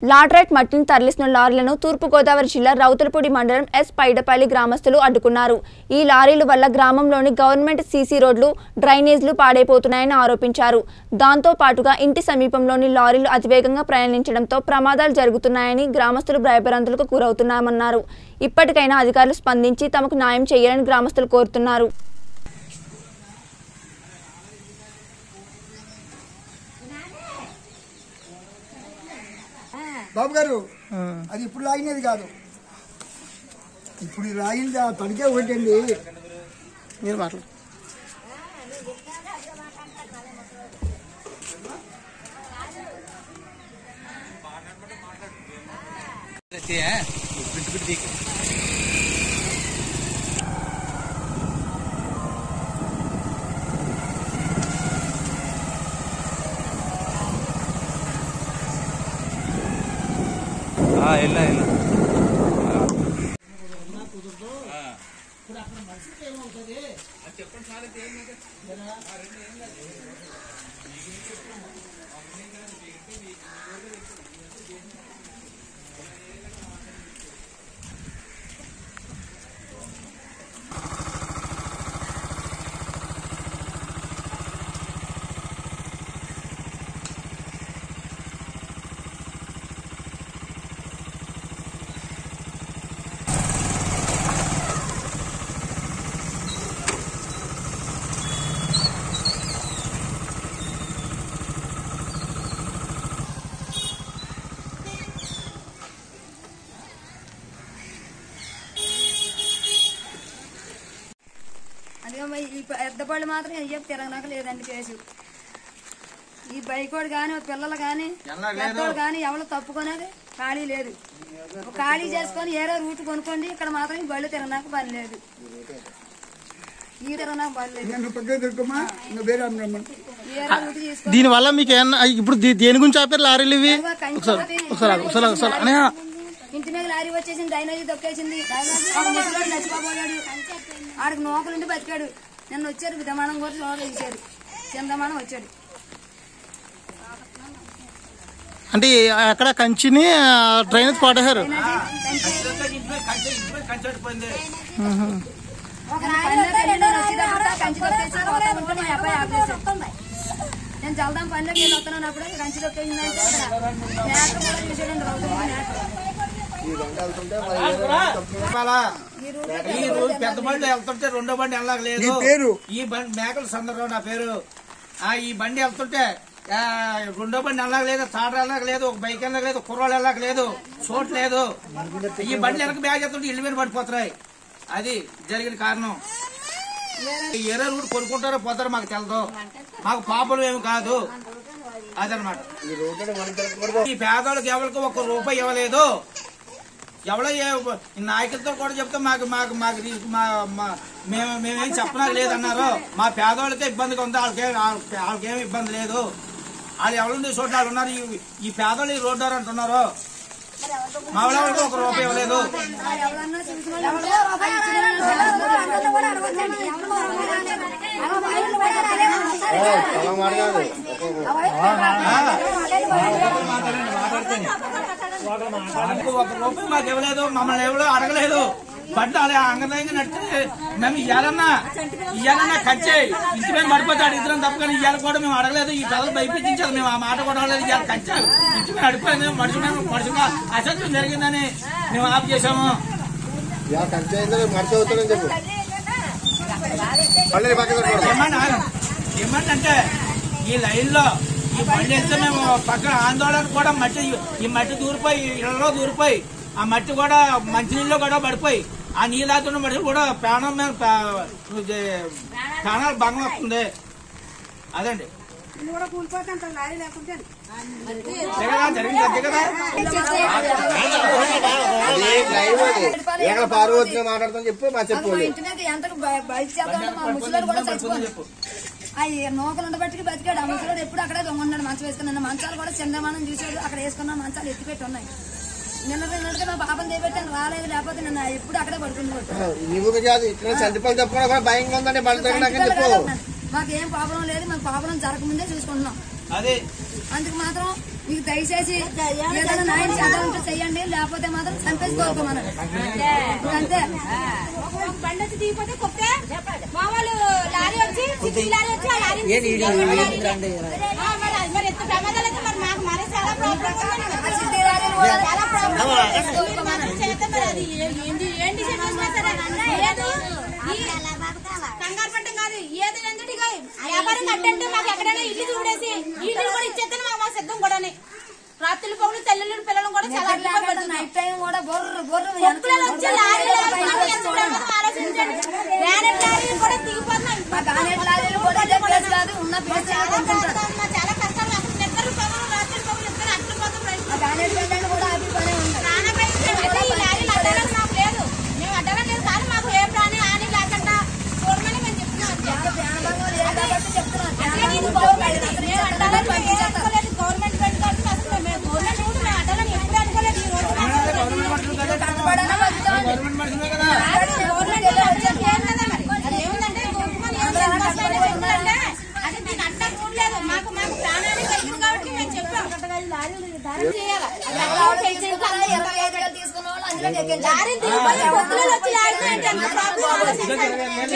Laterite మట్టిని తరలిస్తున్న లారీలను తూర్పుగోదావరి జిల్లా రౌతులపూడి మండలం ఎస్ పైడపల్లి గ్రామస్తులు అడ్డుకున్నారు ఈ లారీల వల్ల గ్రామంలోని గవర్నమెంట్ సీసీ రోడ్లు డ్రైనేజ్లు పాడైపోతున్నాయని ఆరోపించారు దాంతో పాటుగా ఇంటి సమీపంలోని లారీలు అతివేగంగా ప్రయాణించడంతో ప్రమాదాలు జరుగుతున్నాయని గ్రామస్తులు భయభ్రాంతులకు గురవుతున్నామన్నారు ఇప్పటికైనా అధికారులు స్పందించి తమకు న్యాయం చేయాలని గ్రామస్తులు కోరుతున్నారు బాబు గారు అది ఇప్పుడు లాగినది కాదు ఇప్పుడు ఈ లాగింది ఆ తడికే ఒకటండి మీరు మాట్లాడు వెళ్ళా వెళ్ళా అదే మరి ఈ పెద్ద బళ్ళు మాత్రం అయ్యే తిరగనాక లేదండి కేసు ఈ బైకోడు కానీ పిల్లలు కానీ పెద్దోడు కానీ ఎవరు తప్పుకునేది ఖాళీ లేదు ఖాళీ చేసుకొని ఏరే రూట్ కొనుక్కోండి ఇక్కడ మాత్రం ఈ బళ్ళు తిరగనాక పని లేదు ఈ తిరగనాక పని లేదు నన్ను పక్కన దొరుకుమా ఇంకా వేరే అమ్మరమ్మని ఏరే రూట్ తీసుకొని దీని వల్ల మీకు ఏమన్నా ఇప్పుడు దీ- దేని గురించి ఆపారు లారీలు ఇవి ఒకసారి ఒకసారి ఆగు, ఒకసారి ఒకసారి అనయా ఇంటి మీద లారీ వచ్చేసింది డైనజీ తొక్కేసింది ఒక ముసలోడు చచ్చిపోయాడు ఆడికి నోకలుండి బతికాడు నిన్న వచ్చారు విధమానం కూడా చూడ తీశారు చందమానం వచ్చాడు అంటే అక్కడ కంచిని డ్రైనేజ్ పాటేశారు ఒక పనిలోకి వెళ్ళిన వచ్చేటప్పుడు కంచి తొక్కేసి పోతా ఉంటే మా అబ్బాయి ఆపేశాడు నేను చల్దాం పనిలోకి వెళ్ళి వస్తున్నాను అప్పుడు కంచి తొక్కేసిందంటే మేక కూడా చూసాడండి రౌతులు మేక ఈ రోజు పెద్ద బండి వెళ్తుంటే రెండో బండి వెళ్ళలేదు నీ పేరు? ఈ బండి మేకల సందర్భం నా పేరు ఆ ఈ బండి వెళ్తుంటే ఆ, రెండో బండి వెళ్ళలేదు తాడు వెళ్ళలేదు ఒక బైక్ వెళ్ళలేదు కుర్రాళ్ళు వెళ్ళలేదు చోటు లేదు ఈ బండి వెనక బ్యాగ్ ఎత్తుంటే ఇల్లు మీద పడిపోతున్నాయి అది జరిగిన కారణం ఈ ఎర్ర రూట్ కొనుక్కుంటారో పోతారో మాకు తెలదు మాకు పాపలు ఏమి కాదు అదనమాట ఈ పేదవాళ్ళకి ఎవరికి ఒక్క రూపాయి ఇవ్వలేదు ఎవడో ఏ- ఈ నాయకులతో కూడా చెప్తే మాకు మాకు మాకు రీ- మా మా- మేము మేమేం చెప్పడానికి లేదన్నారు మా పేదవాళ్ళకే ఇబ్బందిగా ఉంది వాళ్ళకే వాళ్ళ- వాళ్ళకేం ఇబ్బంది లేదు వాళ్ళు ఎవరుండే చోట్ల వాళ్ళు ఉన్నారు ఈ- ఈ పేదవాళ్ళు ఈ రోడ్డు అంటున్నారు మా వాళ్ళకి ఒక రూపాయి ఇవ్వలేదు ఎవరన్నా చూసి వాళ్ళు మాకు ఒక రూపాయి మాకు ఇవ్వలేదు మమ్మల్ని ఎవరు అడగలేదు బండి అలా అంగదంగా నడితే మేము ఇయ్యాలన్నా ఇయ్యాలన్నా కచ్చే ఇంటి మేము పడిపోతే ఇద్దరం తప్ప కానీ ఇయ్యాలి కూడా మేము అడగలేదు ఈ పిల్లలు భయపించాలి మేము ఆ మాట కూడా అడగలేదు ఇవాళ కచ్చా ఇంటి మేము అడిపోయింది మనుషులు మేము మనుషులుగా అసత్యం జరిగిందని మేము ఆఫ్ చేసాము డిమాండ్ ఆగం. డిమాండ్ అంటే ఈ లైన్ లో ఈ బండి వేస్తే మేము పక్కన ఆందోళన కూడా మట్టి ఈ మట్టి దూరిపోయి ఇళ్లలో దూరిపోయి ఆ మట్టి కూడా మంచినీళ్ళు కూడా పడిపోయి ఆ నీళ్ళు ఆతున్న మట్టి కూడా ప్రాణం మీద ప్రా- ఇది ప్రాణాలు భంగం వస్తుంది అదండి దిగదా జరిగింది అంతే కదా ఎక్కడ పార్వతి మాట్లాడతాం చెప్పు మా చెప్పు అసలు ఇంటి మీద ఎంత బ- బయట చేద్దాం మా ముసలోడు కూడా చచ్చిపోయింది ఆ ఈ నూకలు ఉండబట్టి బతికాడు ఆ ముసలోడు ఎప్పుడు అక్కడే దొంగన్నాడు మంచం వేసుకున్నాను మంచాలు కూడా చందమానం చూసాడు అక్కడ వేసుకున్న మంచాలు ఎత్తిపెట్టి ఉన్నాయి నిన్న నిన్నటిగా మా పాపం చేపెట్టాను రాలేదు లేకపోతే నిన్న ఎప్పుడు అక్కడే పడుతుంది నువ్వు కాదు ఇక్కడ చంటిపల్లి తప్పకుండా కూడా భయంగా ఉందండి బండి తగ్గినాకని చెప్పు మాకేం ప్రాబ్లం లేదు మాకు ప్రాబ్లం జరగకముందే చూసుకుంటున్నాం అదే అందుకు మాత్రం మీకు దయచేసి ఏదైనా న్యాయం చేద్దామంటే చెయ్యండి లేకపోతే మాత్రం చంపేసుకోవాలి మనం అంతే బండి వచ్చి దిగిపోతే కొత్త మా వాళ్ళు లారీ వచ్చి సిటీ లారీ వచ్చి ఆ లారీ ఆ, మరి అది- మరి ఎంత ప్రమాదాలు అయితే మరి మాకు మరి చాలా ప్రాబ్లం ఆ సిటీ లారీలు కూడా చాలా ప్రాబ్లం మీరు మాత్రం చేస్తే మరి అది ఏ- ఏంటి ఏం డిసైడ్ చేసినా సరే లేదు ఈ కంగారు పట్టం కాదు ఏది ఎందుకు వ్యాపారం కట్టంటే మాకు ఎక్కడైనా ఇల్లు చూడేసి ఇల్లు కూడా ఇచ్చేస్తే మాకు మా సిద్ధం కూడానే రాత్రులు పగులు తెల్లుళ్ళు పిల్లలు కూడా చాలా అడ్డుగా పెడుతున్నాం నైట్ టైం కూడా బొర్ర బొర్ర కుక్కలు వచ్చి లారీలు వేసుకొని ఎంత ప్రమాదం ఆలోచించండి. వ్యానెట్ లారీలు కూడా దిగిపోతున్నాయి. మా గానేట్ లారీలు కూడా ఇదే ప్లేస్ కాదు ఉన్న ప్లేస్ చాలా అనుకుంటారు బాధగా ఉంది. చాలా కష్టాలు అసలు నిద్రలు పగలు రాత్రులు పగలు ఇద్దరు అట్లు పోతాం రైతు. మా గానేట్ వెళ్ళండి కూడా ఆపి పనే ఉంది ప్రాణ భయం లేదు. అయితే ఈ లారీలు అడ్డాలని మాకు లేదు మేము అడ్డాలని లేదు కానీ మాకు ఏ ప్రాణి హాని లేకుండా చూడమని మేము చెప్తున్నాం ప్రాణభంగం లేదు కాబట్టి చెప్తున్నాను అట్లనే ఇది గవర్నమెంట్ ది. మేము అడ్డాలని మేము ఏ అనుకోలేదు. గవర్నమెంట్ బెడ్ కాబట్టి అసలు మేము గవర్నమెంట్ కూడా మేము అడ్డాలని ఎప్పుడు అనుకోలేదు ఈ రోజు కష్టపడైనా బతుకుతాం గవర్నమెంట్ మనుషులే కదా గవర్నమెంట్ లో అడ్జస్ట్ చేయాలి కదా మరి. అది ఏముందంటే గవర్నమెంట్ ఏం చేసుకోవాలని చెప్తుందంటే, అది మీకు అట్లా రూల్ లేదు. మాకు మాకు ప్రాణానికి కలిగింది కాబట్టి మేము చెప్పాం. చేయాలి. అది అట్లా పేషెంట్లు అందరూ ఇరవై ఐదు వేలు తీసుకున్న వాళ్ళు అందులో ఎక్కించారు లారీలు దిగిపోయి పొత్తులలో వచ్చి లారీలు అంటే ఎంత ప్రాబ్లం ఆలోచించండి.